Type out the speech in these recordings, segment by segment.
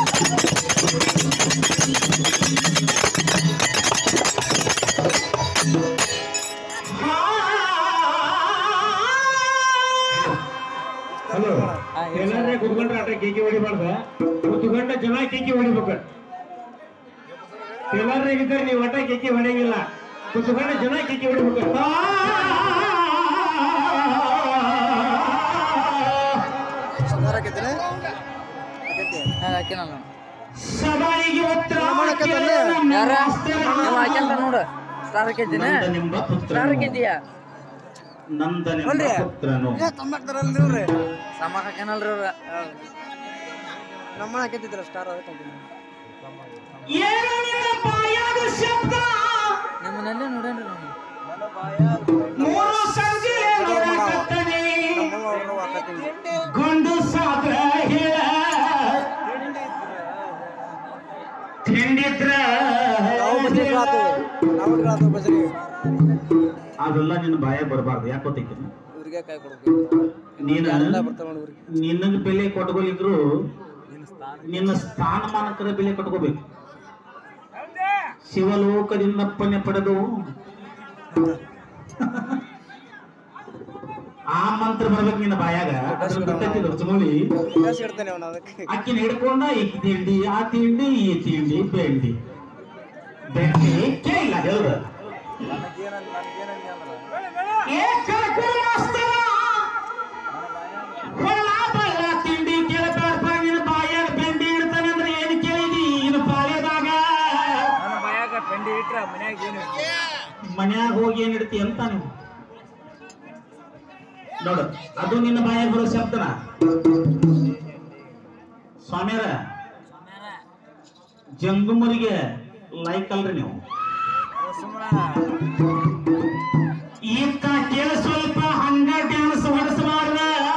Hello ಎಲ್ಲಾದ್ರೆ ಕುತ್ಕೊಂಡ್ರೆ ಆಟ cakey ಹೊಡಿಬಾರ್ದ ಕುತ್ಕೊಂಡ ಜನ cakey ಹೊಡಿಬೇಕು ಎಲ್ಲಾರ್ನಾಗಿದ್ದಾರೆ ನೀವು ಒಟ್ಟ ಕೇಕಿ ಹೊಡೆಯಂಗಿಲ್ಲ ಕುತ್ಕೊಂಡ ಜನ ಕೇಕಿ ಹೊಡಿಬೇಕು ಹಾಕಿ ನಾನು ಸಭಾಯಿಗೆ ಉತ್ತರ ಮಾಡಕತ್ತಲ್ಲ? ಯಾರ ನೀವು ಹಾಕ್ಯಂತ ನೋಡು ಸ್ಟಾರ್ ಹಾಕಿದ್ದೀನಿ ನಂದನೆಂಬ ಸ್ಟಾರ್ ಪುತ್ರನು ಹಾಕಿದ್ದೀಯಾ ನಂದನೆಂಬ ಅಲ್ರಿ? ಪುತ್ರನು ತೊಂಬತ್ತರಲ್ಲಿ ನೀವ್ರಿ ಸಮ ಹಾಕ್ಯಾನಲ್ರಿ ಅವ್ರ ನಮ್ಮನ್ನ ಹಾಕಿದ್ದಿಲ್ಲ ಸ್ಟಾರ್ ಅದಕ್ಕೆ ಏನು ನಿನ್ನ ಬಾಯಾಗ ಶಬ್ದ ನಿಮ್ಮನ್ನೆಲ್ಲ ನೋಡೇನ್ರಿ ನಾನು ಮೂರು ಸಂಜೆ ನೋಡಕತ್ತನೆ ನಮ್ಮವ್ವ ಅವ್ರವ್ವ ಹಾಕತ್ತೀನಿ. ಗೊಂಡು ಸಾದ್ರ ಹೇಳ ತಿಂಡಿದ್ರ ನಾವು ಬಸ್ರಿ ಆತು ನಾವು ಆತು ಬಸ್ರಿ ಅದೆಲ್ಲ ನಿನ್ನ ಬಾಯಾಗ ಬರಬಾರ್ದು ಯಾಕೆ ಗೊತ್ತೈತಿ ಇವ್ರಿಗೆ ಕೈ ಕೊಡ್ಬೇಕು ನೀನು ಎಲ್ಲ ಬರ್ತಾವ ನೋಡಿ ಇವ್ರಿಗೆ ನಿನಗೆ ಬೆಲೆ ಕೊಟ್ಕೊಲಿದ್ರು ನಿನ್ನ ಸ್ಥಾನಮಾನಕರ ಬೆಲೆ ಕಟ್ಕೋಬೇಕು ಶಿವಲೋಕದಿಂದಪ್ಪನೆ ಪಡೆದು ಆ ಮಂತ್ರ ಬರ್ಬೇಕು ನಿನ್ನ ಬಾಯಾಗ ಅದ್ರ ಗೊತ್ತೈತಿ ಚುಮುಳಿ ಜಾಸ್ತಿ ಇಡ್ತಾನೆ ಅವನು ಅದಕ್ಕೆ ಅಕ್ಕಿನ ಹಿಡ್ಕೊಂಡ ಈ ತಿಂಡಿ ಆ ತಿಂಡಿ ಈ ತಿಂಡಿ ಬೆಂಡಿ ಬೆಂಡಿ ಕೇಳಿಲ್ಲ ಹೇಳುದ ನನಗೇನಂದ್ ನನಗೇನಂದ್ ಅಂದ್ರ ಏ ಕರ್ಕೊಂಡು ಮಾಸ್ತರ ಹೊಳ್ಳ ಬಳ್ಳ ತಿಂಡಿ ಕೇಳಬೇಡಪ್ಪ ನಿನ್ನ ಬಾಯಾಗ ಬೆಂಡಿ ಇಡ್ತಾನೆ ಅಂದ್ರೆ ಏನು ಕೇಳಿದಿ ಇನ್ನು ಪಾಳ್ಯದಾಗ ನನ್ನ ಬಾಯಾಗ ಪೆಂಡಿ ಇಟ್ರ ಮನ್ಯಾಗ ಏನು ಮನ್ಯಾಗ ಹೋಗಿ ಏನ್ ಇಡ್ತಿ ಅಂತ ನೀವು ನೋಡು ಅದು ನಿನ್ನ ಬಾಯಾಗ ಬರೋ ಶಬ್ದನ ಸ್ವಾಮ್ಯಾರ ಜಂಗುಮರಿಗೆ ಲೈಕ್ ಅಲ್ರಿ ನೀವು ಈತ ಕೇಳ ಸ್ವಲ್ಪ ಹಂಗ ಡ್ಯಾನ್ಸ್ ಹೊಡೆಸಬಾರ್ದ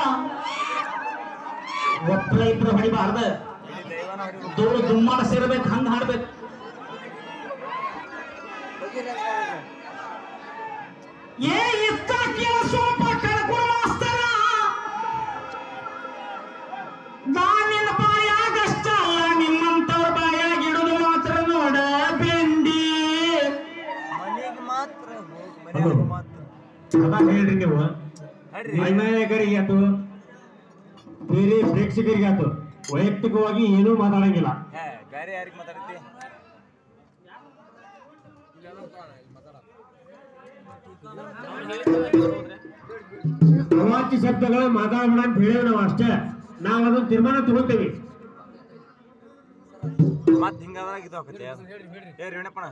ಒಬ್ಬರ ಇಬ್ಬರು ಹೊಡಿಬಾರ್ದ ದೂರ ದುಮ್ಮಾಡ ಸೇರ್ಬೇಕು ಹಂಗ ಹಾಡ್ಬೇಕು ಏ ಇತ್ತ ಕೇಳ ಸ್ವಲ್ಪ ಕಳ್ಕೊಂಡು ಮಾಸ್ತರ ನಾನಿನ ಬಾಯಾಗಷ್ಟ ಅಲ್ಲ ನಿಮ್ಮಂತವ್ರ ಬಾಯಾಗ ಇಡುದು ಮಾತ್ರ ನೋಡ ಬೆಂಡಿ ಮನೆಗೆ ಮಾತ್ರ ಹೋಗ್ ಮನ್ಯಾಗ ಮಾತ್ರ ಅದ ಹೇಳ್ರಿ ನೀವು ಹೇಳ್ರಿ. ನಿರ್ಣಾಯಕರಿಗೆ ಆತು ಬೇರೆ ಪ್ರೇಕ್ಷಕರಿಗೆ ಆತು ವೈಯಕ್ತಿಕವಾಗಿ ಏನೂ ಮಾತಾಡಂಗಿಲ್ಲ ಹೇ ಬೇರೆ ಯಾರಿಗೆ ಮಾತಾಡ್ತಿ ಅವಾಚ್ಯ ಶಬ್ದಗಳು ಮಾತಾಡಬೇಡ ಅಂತ ಹೇಳೇವಿ ನಾವು ಅಷ್ಟೇ ನಾವು ಅದನ್ನ ತೀರ್ಮಾನ ತಗೋತೇವಿ ಮತ್ ಹಿಂಗಾದಾಗ ಇದು ಹಾಕತ್ತೆ ಏ ರೇಣಪ್ಪಣ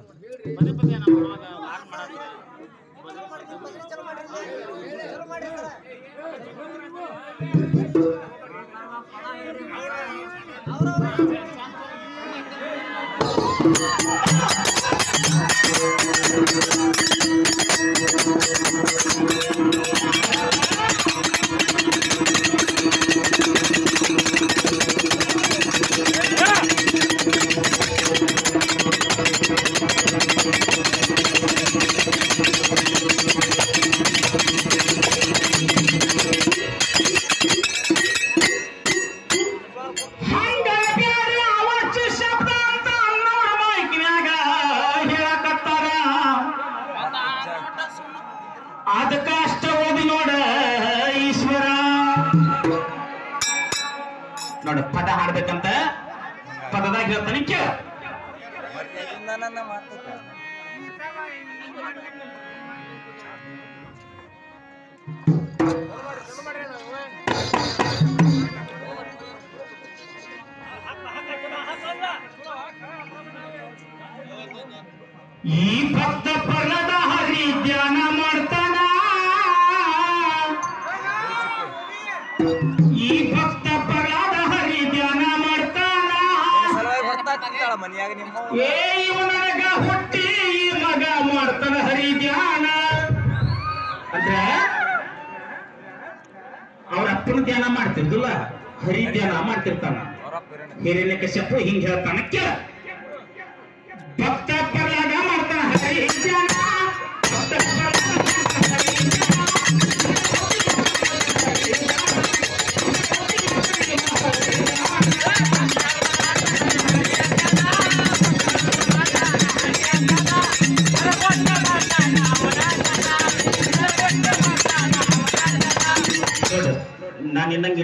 ಹಂಗ ಬ್ಯಾರೆ ಅವಾಚ್ಯ ಶಬ್ದ ಅಂತ ಅನ್ನೋರ ಮೈಕ್ನ್ಯಾಗ ಹೇಳಕತ್ತಾರ ಅದಕ್ಕ ಅಷ್ಟ ಓದಿ ನೋಡ ಈಶ್ವರ ನೋಡ ಪದ ಹಾಡ್ಬೇಕಂತ ಪದದಾಗ ಹೇಳ್ತಾನೆ ಕೇಳ ಮರ್ಯಾದಿಂದ ನನ್ನ ಮಾತು ಕೇಳ. ಈ ಭಕ್ತ ಪರದ ಹರಿ ಧ್ಯಾನ ಮಾಡ್ತಾನ ಈ ಭಕ್ತ ಪರದ ಹರಿ ಧ್ಯಾನ ಮಾಡ್ತಾನ ಸಲುವಾಗಿ ಬರ್ತಾ ತಿಂತಾಳ ಮನ್ಯಾಗ ನಿಮ್ಮ ಏ ಇವನಗ ಹುಟ್ಟಿ ಈ ಮಗ ಮಾಡ್ತಾನ ಹರಿ ಧ್ಯಾನ ಅಂದ್ರೆ ಅವ್ರ ಅಪ್ಪನ ಧ್ಯಾನ ಮಾಡ್ತಿರ್ದಿಲ್ಲ ಹರಿ ಧ್ಯಾನ ಮಾಡ್ತಿರ್ತಾನ ಅವರಪ್ಪ ಇರೋಣ ಹಿರಿಯ ಕಶ್ಯಪ ಹಿಂಗ್ ಹೇಳ್ತಾನ ಕೇಳ ಭಕ್ತ ಪರಲಾಗ ಮಾಡ್ತಾನ ಹರಿ ಧ್ಯಾನ ಭಕ್ತ ಪರಲಾಗ ಮಾಡ್ತಾನ ಹರಿ ಧ್ಯಾನ.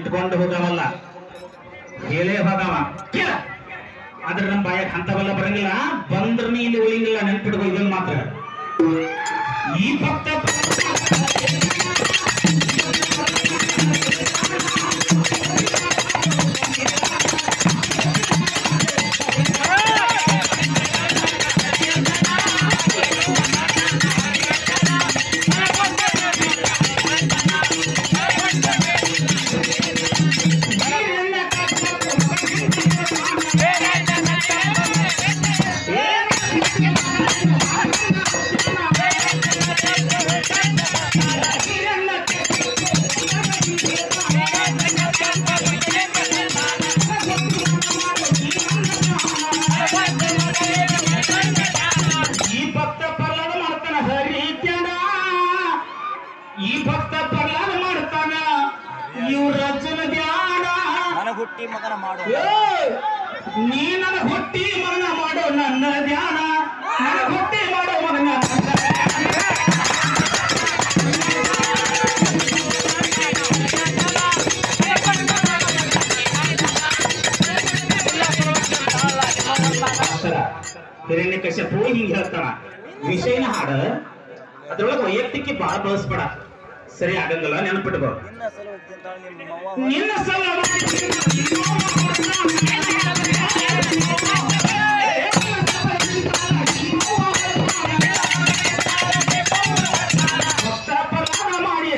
ಬಿಟ್ಕೊಂಡು ಹೋಗವಲ್ಲ ಹೇಳೇ ಹೋಗವ ಕೇಳ ಆದ್ರೆ ನಮ್ಮ ಬಾಯಾಗ ಅಂತವೆಲ್ಲ ಬರಂಗಿಲ್ಲ ಬಂದ್ರ ನೀ ಇಲ್ಲಿ ಉಳಿಂಗಿಲ್ಲ ನೆನ್ಪಿಡ್ಕೋ ಇದನ್ನ ಮಾತ್ರ ಈ ಭಕ್ತ ಈ ಭಕ್ತ ಪ್ರಹ್ಲಾದ ಮಾಡ್ತಾನ ಹರಿತ್ಯನ ಈ ಭಕ್ತ ಪ್ರಹ್ಲಾದ ಮಾಡ್ತಾನ ಇವ್ರ ರಚನ ಧ್ಯಾನ ನನಗೆ ಹುಟ್ಟಿ ಮಗನ ಮಾಡು ಏ, ನೀ ನನ್ನ ಹುಟ್ಟಿ ಮಗನ ಮಾಡೋ ನನ್ನ ಧ್ಯಾನ ನನ್ನ ಹುಟ್ಟಿ ಮಾಡೋ ಮಗನ ನನ್ನ ಹಿರಣ್ಯ ಕಶ್ಯಪು ಹಿಂಗ್ ಹೇಳ್ತಾನ ವಿಷಯನ ಹಾಡ ಅದ್ರೊಳಗೆ ವೈಯಕ್ತಿಕ ಬಾಳ ಬಳಸ್ಬೇಡ ಸರಿ ಆಗಂಗಿಲ್ಲ ನೆನಪಿಟ್ಕೋ ನಿನ್ನ ಸಲುವಾಗಿ ತಿಂತಾಳೆ ನಿಮ್ಮ ಅವ್ವ ನಿನ್ನ ಸಲ ಮಾಡಿ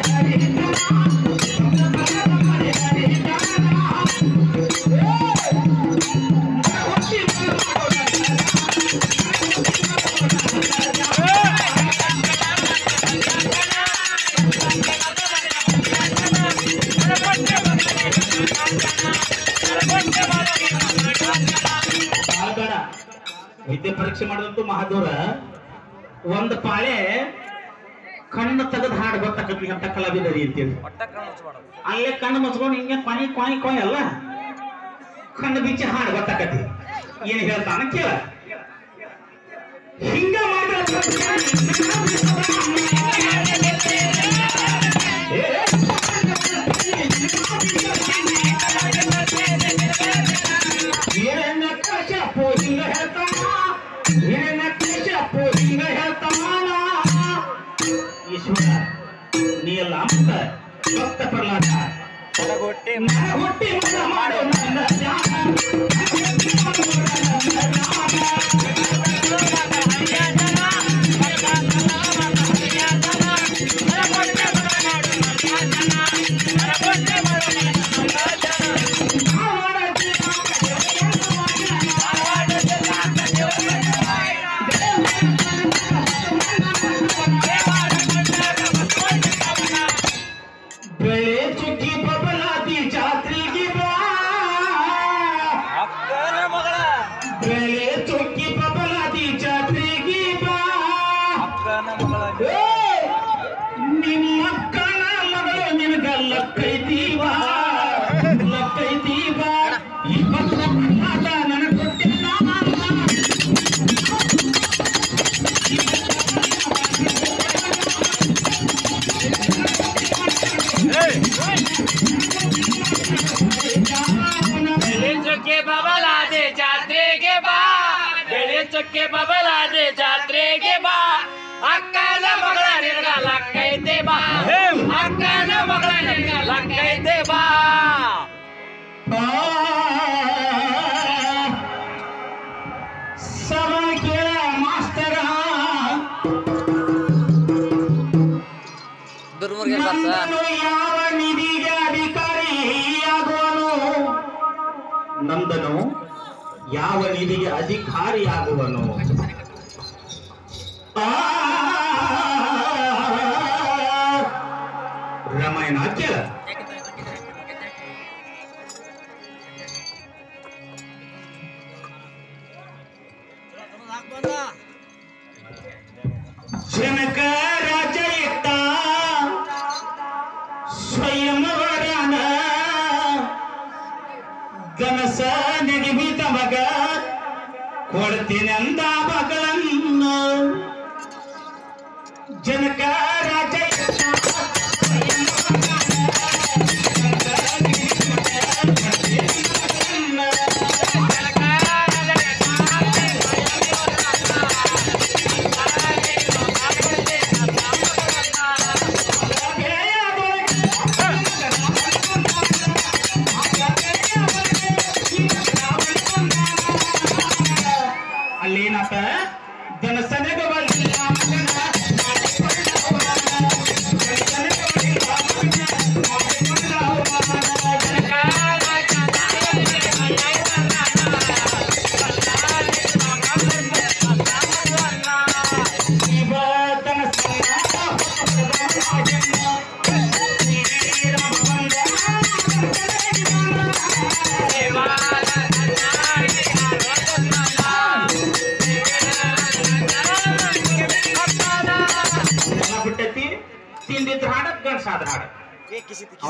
ಬೇಡ ವಿದ್ಯೆ ಪರೀಕ್ಷೆ ಮಾಡಿದಂತೂ ಮಹಾದೂರ ಒಂದು ಪಾಳೆ ಕಣ್ಣು ತೆಗೆದು ಹಾಡು ಗೊತ್ತಾಕತ್ಲಿ ಅಂತ ಕಲಾವಿದರಿ ಅಂತೇಳಿ ಒಟ್ಟ ಕಣ್ಣು ಮುಚ್ಚಬಾರ್ದು ಅಲ್ಲೇ ಕಣ್ಣು ಮುಚ್ಕೊಂಡು ಹಿಂಗೆ ಕೊಯ್ ಕೊಯ್ ಕೊಯ್ ಅಲ್ಲ ಕಣ್ಣು ಬಿಚ್ಚಿ ಹಾಡು ಗೊತ್ತಾಕತಿ ಏನ್ ಹೇಳ್ತಾನ ಕೇಳ ಹಿಂಗ ಹಿರಣ್ಯ ಕಶ್ಯಪು ಹಿಂಗ ಹೇಳ್ತಾನ ಹಿರಣ್ಯ ಕಶ್ಯಪು ಹಿಂಗ ಹೇಳ್ತಾನ ಈಶ್ವರ ನೀ ಎಲ್ಲ ಅಂತ ಭಕ್ತ ಪ್ರಹ್ಲಾದ ನನಗೆ ಹುಟ್ಟಿ ನನ್ನ ಹುಟ್ಟಿ ಮಗ ಮಾಡು ನನ್ನ ಧ್ಯಾನ. ಬೆಳೆ ಚುಕ್ಕಿ ಬಬಲಾದಿ ಜಾತ್ರೆಗೆ ಬಾ ಅಕ್ಕನ ಮಗಳ ಬೆಳೆ ಚುಕ್ಕಿ ಬಬಲಾದಿ ಜಾತ್ರೆಗೆ ಬಾ ಅಕ್ಕನ ಮಗಳ ಏ, ನಿಮ್ಮ ಅಕ್ಕನ ಮಗಳು ನಿನಗ ಲಕ್ಕೈತೀವ ಲಕ್ಕೈತೀವ ಇಪ್ಪತ್ತು ಮಾತ ನನಗೆ ಕೊಟ್ಟಿಲ್ಲ ಬೆಳೆ ಚೊಕ್ಕೆ ಬಬಲಾದೆ ಜಾತ್ರೆಗೆ ಬಾ ಬೆಳೆ ಚೊಕ್ಕೆ ಬಬಲಾದೆ ಜಾತ್ರೆಗೆ ಬಾ ಅಕ್ಕನ ಮಗಳ ನಿನಗ ಲಕ್ಕೈತೆ ಬಾ ಅಕ್ಕನ ಮಗಳ ನಿನಗ ಲಕ್ಕೈತೆ ಬಾ ಸಮ ಕೇಳ ಮಾಸ್ತರ ದುರ್ಮುರ್ಗೆ ಬರ್ಸ ನಂದನು ಯಾವ ನಿಧಿಗೆ ಅಧಿಕಾರಿಯಾಗುವನು ನಂದನು ಯಾವ ನಿಧಿಗೆ ಅಧಿಕಾರಿಯಾಗುವನು ಆ, ರಾಮಾಯಣ ಕೇಳ ಜನಕ ರಾಜ ಇಟ್ಟ ಸ್ವಯಂವರನ ಕನಸ ನಿಗಮಿತ ಮಗ ಕೊಡ್ತೀನಂದ ಮಗಳನ್ನು ಜನಕ ರಾಜ ಇಟ್ಟ ಸ್ವಯಂವರನ, ಕನಸ ನಿಗಮಿತ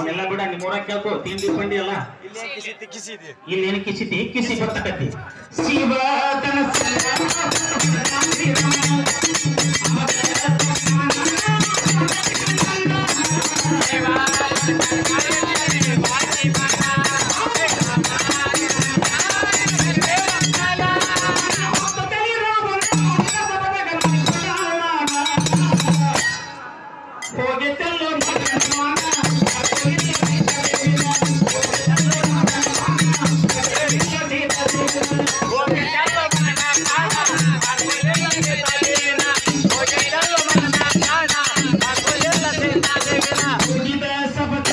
ಅವನ್ನೆಲ್ಲ ಬಿಡ ನಿಮ್ಮೂರ ಕೇಳ್ಕೊ ತಿಂಡಿ ಪಂಡಿ ಎಲ್ಲ ಇಲ್ಲಿ ಕಿಸಿ ತಿಕ್ಕಿಸಿದೆ ಇಲ್ಲಿ ಏನು ಕಿಸಿತಿ ಕಿಸಿ ಬರ್ತಕತಿ ಶಿವ ಹೋಗಿದ್ದಲ್ಲೋ ಹೋಗಿದ ಸಬತ